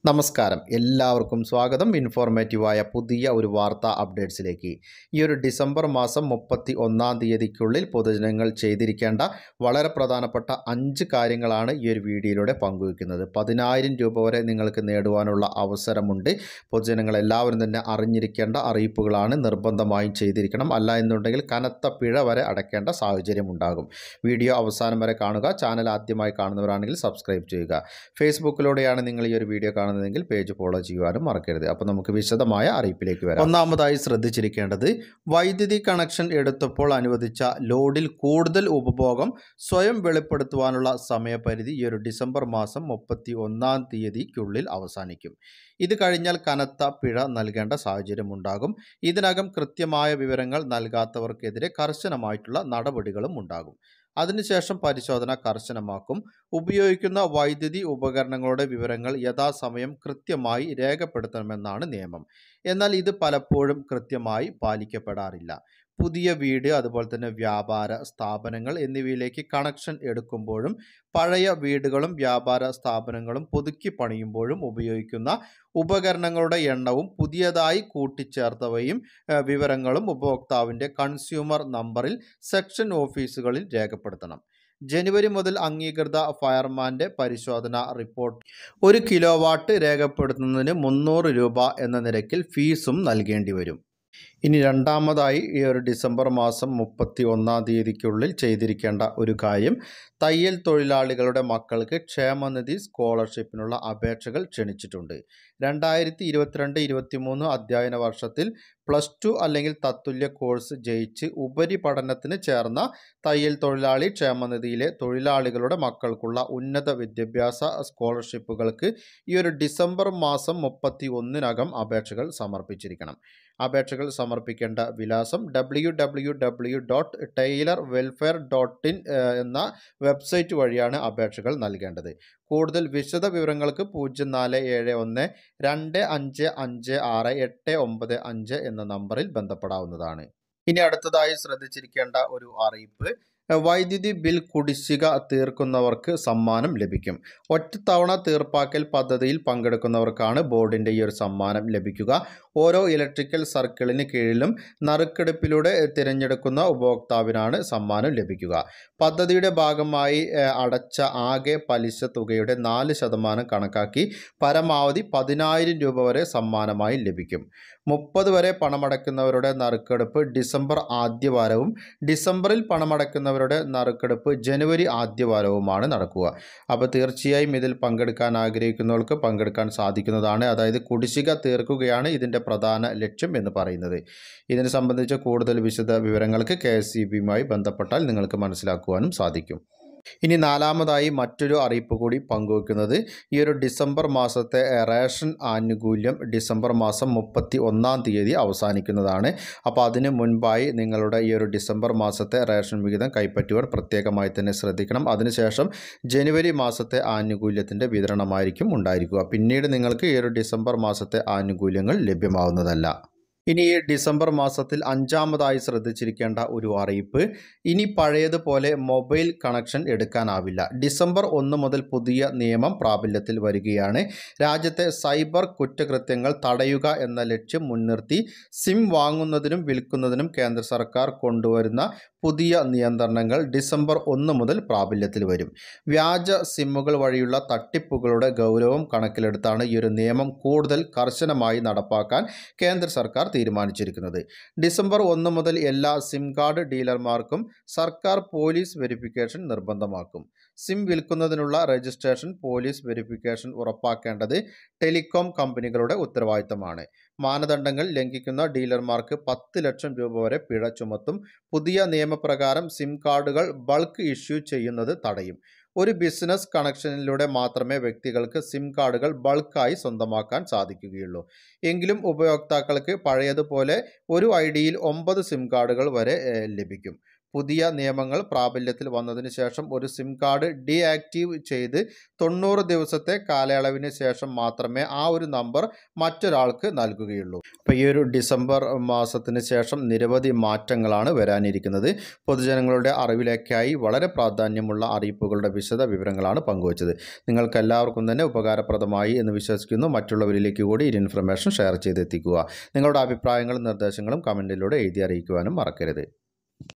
നമസ്കാരം എല്ലാവർക്കും സ്വാഗതം ഇൻഫോർമേറ്റീവായ പുതിയ ഒരു വാർത്താ അപ്ഡേറ്റ്സിലേക്ക് ഈ ഒരു ഡിസംബർ മാസം മുപ്പത്തി ഒന്നാം തീയതിക്കുള്ളിൽ പൊതുജനങ്ങൾ ചെയ്തിരിക്കേണ്ട വളരെ പ്രധാനപ്പെട്ട അഞ്ച് കാര്യങ്ങളാണ് ഈ ഒരു വീഡിയോയിലൂടെ പങ്കുവയ്ക്കുന്നത് പതിനായിരം രൂപ വരെ നിങ്ങൾക്ക് നേടുവാനുള്ള അവസരമുണ്ട് പൊതുജനങ്ങൾ എല്ലാവരും തന്നെ അറിഞ്ഞിരിക്കേണ്ട അറിയിപ്പുകളാണ് നിർബന്ധമായും ചെയ്തിരിക്കണം അല്ല എന്നുണ്ടെങ്കിൽ കനത്ത പിഴ വരെ അടയ്ക്കേണ്ട സാഹചര്യം ഉണ്ടാകും വീഡിയോ അവസാനം വരെ കാണുക ചാനൽ ആദ്യമായി കാണുന്നവരാണെങ്കിൽ സബ്സ്ക്രൈബ് ചെയ്യുക ഫേസ്ബുക്കിലൂടെയാണ് നിങ്ങൾ ഈ ഒരു വീഡിയോ കാണുന്നതെങ്കിൽ പേജ് ഫോളോ ചെയ്യുവാനും മറക്കരുത് അപ്പോൾ നമുക്ക് വിശദമായ അറിയിപ്പിലേക്ക് വരാം ഒന്നാമതായി ശ്രദ്ധിച്ചിരിക്കേണ്ടത് വൈദ്യുതി കണക്ഷൻ എടുത്തപ്പോൾ അനുവദിച്ച ലോഡിൽ കൂടുതൽ ഉപഭോഗം സ്വയം വെളിപ്പെടുത്തുവാനുള്ള സമയപരിധി ഈ ഒരു ഡിസംബർ മാസം മുപ്പത്തി ഒന്നാം തീയതിക്കുള്ളിൽ അവസാനിക്കും ഇത് കഴിഞ്ഞാൽ കനത്ത പിഴ നൽകേണ്ട സാഹചര്യമുണ്ടാകും ഇതിനകം കൃത്യമായ വിവരങ്ങൾ നൽകാത്തവർക്കെതിരെ കർശനമായിട്ടുള്ള നടപടികളും ഉണ്ടാകും അതിനുശേഷം പരിശോധന കർശനമാക്കും ഉപയോഗിക്കുന്ന വൈദ്യുതി ഉപകരണങ്ങളുടെ വിവരങ്ങൾ യഥാസമയം കൃത്യമായി രേഖപ്പെടുത്തണമെന്നാണ് നിയമം എന്നാൽ ഇത് പലപ്പോഴും കൃത്യമായി പാലിക്കപ്പെടാറില്ല പുതിയ വീട് അതുപോലെ തന്നെ വ്യാപാര സ്ഥാപനങ്ങൾ എന്നിവയിലേക്ക് കണക്ഷൻ എടുക്കുമ്പോഴും പഴയ വീടുകളും വ്യാപാര സ്ഥാപനങ്ങളും പുതുക്കി പണിയുമ്പോഴും ഉപയോഗിക്കുന്ന ഉപകരണങ്ങളുടെ എണ്ണവും പുതിയതായി കൂട്ടിച്ചേർത്തവയും ഏഹ്, വിവരങ്ങളും ഉപഭോക്താവിൻ്റെ കൺസ്യൂമർ നമ്പറിൽ സെക്ഷൻ ഓഫീസുകളിൽ രേഖപ്പെടുത്തണം ജനുവരി മുതൽ അംഗീകൃത ഫയർമാൻ്റെ പരിശോധന റിപ്പോർട്ട് ഒരു കിലോ വാട്ട് രേഖപ്പെടുത്തുന്നതിന് മുന്നൂറ് രൂപ എന്ന നിരക്കിൽ ഫീസും നൽകേണ്ടി വരും ഇനി രണ്ടാമതായി ഈ ഒരു ഡിസംബർ മാസം മുപ്പത്തി ഒന്നാം തീയതിക്കുള്ളിൽ ചെയ്തിരിക്കേണ്ട ഒരു കാര്യം തയ്യൽ തൊഴിലാളികളുടെ മക്കൾക്ക് ക്ഷേമനിധി സ്കോളർഷിപ്പിനുള്ള അപേക്ഷകൾ ക്ഷണിച്ചിട്ടുണ്ട് രണ്ടായിരത്തി ഇരുപത്തിരണ്ട് ഇരുപത്തിമൂന്ന് അധ്യയന വർഷത്തിൽ പ്ലസ് ടു അല്ലെങ്കിൽ തത്തുല്യ കോഴ്സ് ജയിച്ച് ഉപരിപഠനത്തിന് ചേർന്ന തയ്യൽ തൊഴിലാളി ക്ഷേമനിധിയിലെ തൊഴിലാളികളുടെ മക്കൾക്കുള്ള ഉന്നത വിദ്യാഭ്യാസ സ്കോളർഷിപ്പുകൾക്ക് ഈ ഒരു ഡിസംബർ മാസം മുപ്പത്തി ഒന്നിനകം അപേക്ഷകൾ സമർപ്പിച്ചിരിക്കണം അപേക്ഷകൾ സമർപ്പിക്കേണ്ട വിലാസം W W W dot tailor welfare dot in എന്ന വെബ്സൈറ്റ് വഴിയാണ് അപേക്ഷകൾ നൽകേണ്ടത് കൂടുതൽ വിശദ വിവരങ്ങൾക്ക് പൂജ്യം നാല് ഏഴ് ഒന്ന് രണ്ട് അഞ്ച് അഞ്ച് ആറ് എട്ട് ഒമ്പത് അഞ്ച് എന്ന നമ്പറിൽ ബന്ധപ്പെടാവുന്നതാണ് ഇനി അടുത്തതായി ശ്രദ്ധിച്ചിരിക്കേണ്ട ഒരു അറിയിപ്പ് എഹ് വൈദ്യുതി ബിൽ കുടിശ്ശിക തീർക്കുന്നവർക്ക് സമ്മാനം ലഭിക്കും ഒറ്റത്തവണ തീർപ്പാക്കൽ പദ്ധതിയിൽ പങ്കെടുക്കുന്നവർക്കാണ് ബോർഡിൻ്റെ ഈ ഒരു സമ്മാനം ലഭിക്കുക ഓരോ ഇലക്ട്രിക്കൽ സർക്കിളിന് കീഴിലും നറുക്കെടുപ്പിലൂടെ തിരഞ്ഞെടുക്കുന്ന ഉപഭോക്താവിനാണ് സമ്മാനം ലഭിക്കുക പദ്ധതിയുടെ ഭാഗമായി ഏഹ്, അടച്ച ആകെ പലിശ തുകയുടെ നാല് ശതമാനം കണക്കാക്കി പരമാവധി പതിനായിരം രൂപ വരെ സമ്മാനമായി ലഭിക്കും മുപ്പത് വരെ പണമടയ്ക്കുന്നവരുടെ നറുക്കെടുപ്പ് ഡിസംബർ ആദ്യവാരവും ഡിസംബറിൽ പണമടയ്ക്കുന്നവരുടെ നറുക്കെടുപ്പ് ജനുവരി ആദ്യവാരവുമാണ് നടക്കുക അപ്പോൾ തീർച്ചയായും ഇതിൽ പങ്കെടുക്കാൻ ആഗ്രഹിക്കുന്നവർക്ക് പങ്കെടുക്കാൻ സാധിക്കുന്നതാണ് അതായത് കുടിശ്ശിക തീർക്കുകയാണ് ഇതിൻ്റെ പ്രധാന ലക്ഷ്യം എന്ന് പറയുന്നത് ഇതിനെ സംബന്ധിച്ച് കൂടുതൽ വിശദ വിവരങ്ങൾക്ക് കെ എസ് സി ബിയുമായി ബന്ധപ്പെട്ടാൽ നിങ്ങൾക്ക് മനസ്സിലാക്കുവാനും സാധിക്കും ഇനി നാലാമതായി മറ്റൊരു അറിയിപ്പ് കൂടി പങ്കുവെക്കുന്നത് ഈ ഒരു ഡിസംബർ മാസത്തെ ഏഹ്, റേഷൻ ആനുകൂല്യം ഡിസംബർ മാസം മുപ്പത്തി ഒന്നാം തീയതി അവസാനിക്കുന്നതാണ് അപ്പോൾ അതിന് മുൻപായി നിങ്ങളുടെ ഈ ഒരു ഡിസംബർ മാസത്തെ റേഷൻ വിഹിതം കൈപ്പറ്റുവാൻ പ്രത്യേകമായി തന്നെ ശ്രദ്ധിക്കണം അതിനുശേഷം ജനുവരി മാസത്തെ ആനുകൂല്യത്തിൻ്റെ വിതരണമായിരിക്കും ഉണ്ടായിരിക്കുക പിന്നീട് നിങ്ങൾക്ക് ഈ ഒരു ഡിസംബർ മാസത്തെ ആനുകൂല്യങ്ങൾ ലഭ്യമാവുന്നതല്ല ഇനി ഈ ഡിസംബർ മാസത്തിൽ അഞ്ചാമതായി ശ്രദ്ധിച്ചിരിക്കേണ്ട ഒരു അറിയിപ്പ് ഇനി പഴയതുപോലെ മൊബൈൽ കണക്ഷൻ എടുക്കാനാവില്ല ഡിസംബർ ഒന്ന് മുതൽ പുതിയ നിയമം പ്രാബല്യത്തിൽ വരികയാണ് രാജ്യത്തെ സൈബർ കുറ്റകൃത്യങ്ങൾ തടയുക എന്ന ലക്ഷ്യം മുൻനിർത്തി സിം വാങ്ങുന്നതിനും വിൽക്കുന്നതിനും കേന്ദ്ര സർക്കാർ കൊണ്ടുവരുന്ന പുതിയ നിയന്ത്രണങ്ങൾ ഡിസംബർ ഒന്ന് മുതൽ പ്രാബല്യത്തിൽ വരും വ്യാജ സിമ്മുകൾ വഴിയുള്ള തട്ടിപ്പുകളുടെ ഗൗരവം കണക്കിലെടുത്താണ് ഈ ഒരു നിയമം കൂടുതൽ കർശനമായി നടപ്പാക്കാൻ കേന്ദ്ര സർക്കാർ തീരുമാനിച്ചിരിക്കുന്നത് ഡിസംബർ ഒന്ന് മുതൽ എല്ലാ സിം കാർഡ് ഡീലർമാർക്കും സർക്കാർ പോലീസ് വെരിഫിക്കേഷൻ നിർബന്ധമാക്കും സിം വിൽക്കുന്നതിനുള്ള രജിസ്ട്രേഷൻ പോലീസ് വെരിഫിക്കേഷൻ ഉറപ്പാക്കേണ്ടത് ടെലികോം കമ്പനികളുടെ ഉത്തരവാദിത്തമാണ് മാനദണ്ഡങ്ങൾ ലംഘിക്കുന്ന ഡീലർമാർക്ക് പത്ത് ലക്ഷം രൂപ വരെ പിഴ ചുമത്തും പുതിയ നിയമപ്രകാരം സിം കാർഡുകൾ ബൾക്ക് ഇഷ്യൂ ചെയ്യുന്നത് തടയും ഒരു ബിസിനസ് കണക്ഷനിലൂടെ മാത്രമേ വ്യക്തികൾക്ക് സിം കാർഡുകൾ ബൾക്കായി സ്വന്തമാക്കാൻ സാധിക്കുകയുള്ളൂ എങ്കിലും ഉപയോക്താക്കൾക്ക് പഴയതുപോലെ ഒരു ഐ ഡിയിൽ ഒമ്പത് സിം കാർഡുകൾ വരെ ഏഹ്, ലഭിക്കും പുതിയ നിയമങ്ങൾ പ്രാബല്യത്തിൽ വന്നതിന് ശേഷം ഒരു സിം കാർഡ് ഡീആക്റ്റീവ് ചെയ്ത് തൊണ്ണൂറ് ദിവസത്തെ കാലയളവിന് ശേഷം മാത്രമേ ആ ഒരു നമ്പർ മറ്റൊരാൾക്ക് നൽകുകയുള്ളൂ അപ്പോൾ ഈ ഒരു ഡിസംബർ മാസത്തിന് ശേഷം നിരവധി മാറ്റങ്ങളാണ് വരാനിരിക്കുന്നത് പൊതുജനങ്ങളുടെ അറിവിലേക്കായി വളരെ പ്രാധാന്യമുള്ള അറിയിപ്പുകളുടെ വിശദ വിവരങ്ങളാണ് പങ്കുവച്ചത് നിങ്ങൾക്ക് എല്ലാവർക്കും തന്നെ ഉപകാരപ്രദമായി എന്ന് വിശ്വസിക്കുന്നു മറ്റുള്ളവരിലേക്ക് കൂടി ഈ ഇൻഫർമേഷൻ ഷെയർ ചെയ്തെത്തിക്കുക നിങ്ങളുടെ അഭിപ്രായങ്ങളും നിർദ്ദേശങ്ങളും കമൻറ്റിലൂടെ എഴുതി അറിയിക്കുവാനും മറക്കരുത്